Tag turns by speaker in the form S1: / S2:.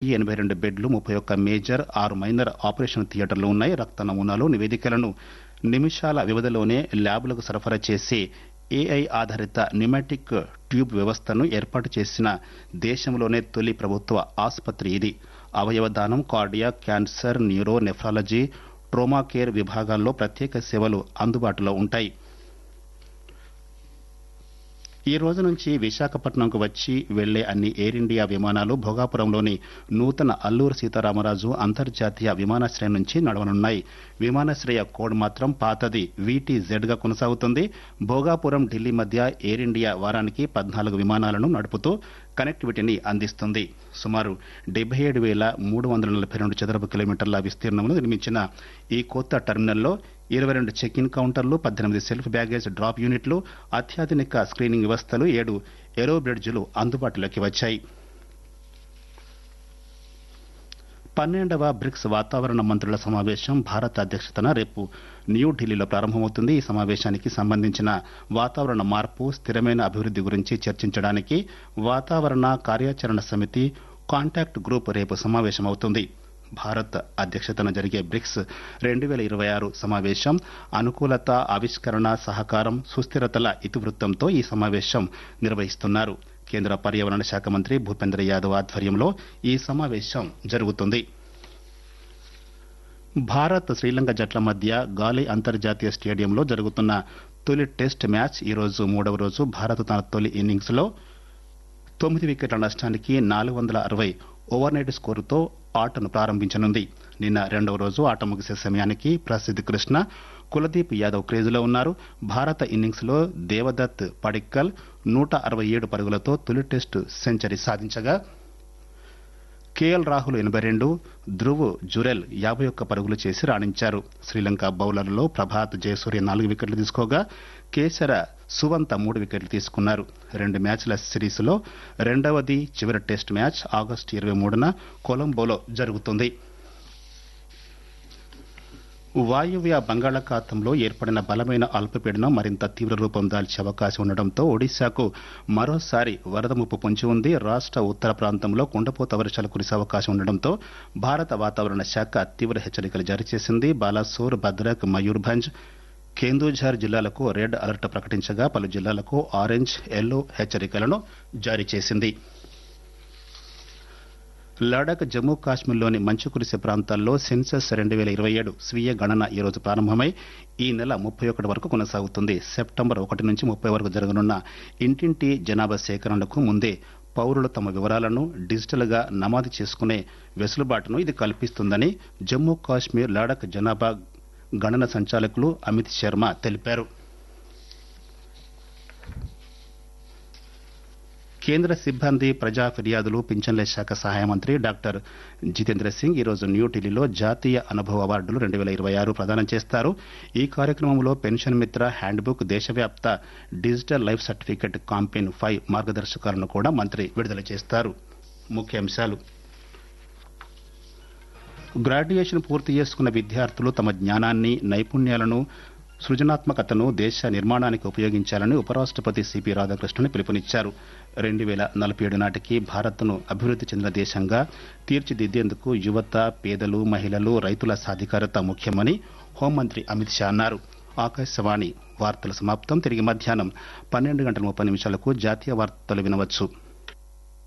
S1: ఎనభై రెండు బెడ్లు ముప్పై ఒక్క మేజర్ ఆరు మైనర్ ఆపరేషన్ థియేటర్లు ఉన్నాయి రక్త నమూనాలు నివేదికలను నిమిషాల వ్యవధిలోనే ల్యాబ్లకు సరఫరా చేసి ఏఐ ఆధారిత న్యూమాటిక్ ట్యూబ్ వ్యవస్థను ఏర్పాటు చేసిన దేశంలోనే తొలి ప్రభుత్వ ఆసుపత్రి ఇది అవయవ దానం cardiac cancer neuro nephrology trauma care విభాగాల్లో ప్రత్యేక సేవలు అందుబాటులో ఉంటాయి ఈ రోజు నుంచి విశాఖపట్నంకు వచ్చి వెళ్లే అన్ని ఎయిర్ ఇండియా విమానాలు భోగాపురంలోని నూతన అల్లూరు సీతారామరాజు అంతర్జాతీయ విమానాశ్రయం నుంచి నడవనున్నాయి విమానాశ్రయ కోడ్ మాత్రం పాతది వీటీజెడ్ గా కొనసాగుతుంది భోగాపురం ఢిల్లీ మధ్య ఎయిర్ ఇండియా వారానికి పద్నాలుగు విమానాలను నడుపుతూ కనెక్టివిటీని అందిస్తుంది సుమారు డెబ్బై ఏడు వేల మూడు వందల నలభై రెండు చదరపు కిలోమీటర్ల విస్తీర్ణంలో నిర్మించిన ఈ కొత్త టెర్మినల్లో ఇరవై రెండు చెక్ ఇన్ కౌంటర్లు పద్దెనిమిది సెల్ఫ్ బ్యాగేజ్ డ్రాప్ యూనిట్లు అత్యాధునిక స్క్రీనింగ్ వ్యవస్థలు ఏడు ఏరో బ్రిడ్జిలు అందుబాటులోకి వచ్చాయి పన్నెండవ బ్రిక్స్ వాతావరణ మంత్రుల సమావేశం భారత అధ్యక్షతన రేపు న్యూఢిల్లీలో ప్రారంభమవుతుంది ఈ సమావేశానికి సంబంధించిన వాతావరణ మార్పు స్థిరమైన అభివృద్ది గురించి చర్చించడానికి వాతావరణ కార్యాచరణ సమితి కాంటాక్ట్ గ్రూప్ రేపు సమావేశమవుతుంది భారత్ అధ్యక్షతన జరిగే బ్రిక్స్ రెండు వేల ఇరవై ఆరు సమావేశం అనుకూలత ఆవిష్కరణ సహకారం సుస్థిరతల ఇతివృత్తంతో ఈ సమావేశం నిర్వహిస్తున్నారు కేంద్ర పర్యావరణ శాఖ మంత్రి భూపేంద్ర యాదవ్ ఆధ్వర్యంలో ఈ సమావేశం జరుగుతుంది భారత్ శ్రీలంక జట్ల మధ్య గాలి అంతర్జాతీయ స్టేడియంలో జరుగుతున్న తొలి టెస్ట్ మ్యాచ్ ఈ రోజు మూడవ రోజు భారత్ తన తొలి ఇన్నింగ్స్ లో తొమ్మిది వికెట్ల నష్టానికి నాలుగు వందల అరవై ఓవర్ నైట్ స్కోరుతో ఆటను ప్రారంభించనుంది నిన్న రెండవ రోజు ఆట ముగిసే సమయానికి ప్రసిద్ధ్ కృష్ణ కులదీప్ యాదవ్ క్రేజులో ఉన్నారు భారత ఇన్నింగ్స్ లో దేవదత్ పడిక్కల్ నూట అరవై ఏడు పరుగులతో తొలి టెస్టు సెంచరీ సాధించగా కేఎల్ రాహుల్ ఎనభై రెండు ధ్రువ్ జురెల్ యాభై ఒక్క పరుగులు చేసి రాణించారు శ్రీలంక బౌలర్లలో ప్రభాత్ జయసూర్య నాలుగు వికెట్లు తీసుకోగా కేసర సువంత మూడు వికెట్లు తీసుకున్నారు రెండు మ్యాచ్ల సిరీస్లో రెండవది చివరి టెస్ట్ మ్యాచ్ ఆగస్టు ఇరవై మూడున కొలంబోలో జరుగుతుంది వాయువ్య బంగాళాఖాతంలో ఏర్పడిన బలమైన అల్పపీడనం మరింత తీవ్ర రూపం దాల్చే అవకాశం ఉండడంతో ఒడిశాకు మరోసారి వరద ముప్పు పొంచి ఉంది రాష్ట్ర ఉత్తర ప్రాంతంలో కుండపోత వర్షాలు కురిసే అవకాశం ఉండడంతో భారత వాతావరణ శాఖ తీవ్ర హెచ్చరికలు జారీ చేసింది బాలాసోర్ భద్రక్ మయూర్భంజ్ కేందూఝర్ జిల్లాలకు రెడ్ అలర్ట్ ప్రకటించగా పలు జిల్లాలకు ఆరెంజ్ ఎల్లో హెచ్చరికలను జారీ చేసింది లడాక్ జమ్మూ కాశ్మీర్లోని మంచు కురిసే ప్రాంతాల్లో సెన్సస్ రెండు వేల ఇరవై ఏడు స్వీయ గణన ఈ రోజు ప్రారంభమై ఈ నెల ముప్పై ఒకటి వరకు కొనసాగుతుంది సెప్టెంబర్ ఒకటి నుంచి ముప్పై వరకు జరగనున్న ఇంటింటి జనాభా సేకరణకు ముందే పౌరులు తమ వివరాలను డిజిటల్ గా నమోదు చేసుకునే వెసులుబాటును ఇది కల్పిస్తుందని జమ్మూ కాశ్మీర్ లడాక్ జనాభా గణన సంచాలకులు అమిత్ శర్మ తెలిపారు కేంద్ర సిబ్బంది ప్రజా ఫిర్యాదులు పింఛన్ల శాఖ సహాయ మంత్రి డాక్టర్ జితేంద్ర సింగ్ ఈరోజు న్యూఢిల్లీలో జాతీయ అనుభవ అవార్డులు రెండు వేల ఇరవై ఆరు ప్రదానం చేస్తారు ఈ కార్యక్రమంలో పెన్షన్ మిత్ర హ్యాండ్బుక్ దేశవ్యాప్త digital life certificate campaign five మార్గదర్శకాలను కూడా మంత్రి విడుదల చేస్తారు ముఖ్యాంశాలు గ్రాడ్యుయేషన్ పూర్తి చేసుకున్న విద్యార్థులు తమ జ్ఞానాన్ని నైపుణ్యాలను సృజనాత్మకతను దేశ నిర్మాణానికి ఉపయోగించాలని ఉపరాష్ట్రపతి సిపి రాధాకృష్ణన్ పిలుపునిచ్చారు రెండు వేల నలభై ఏడు నాటికి భారత్ను అభివృద్ధి చెందిన దేశంగా తీర్చిదిద్దేందుకు యువత పేదలు మహిళలు రైతుల సాధికారత ముఖ్యమని హోంమంత్రి అమిత్ షా అన్నారు ఆకాశవాణి వార్తల సమాప్తం తిరిగి మధ్యాహ్నం పన్నెండు గంటల ముప్పై నిమిషాలకు జాతీయ వార్తలు వినవచ్చు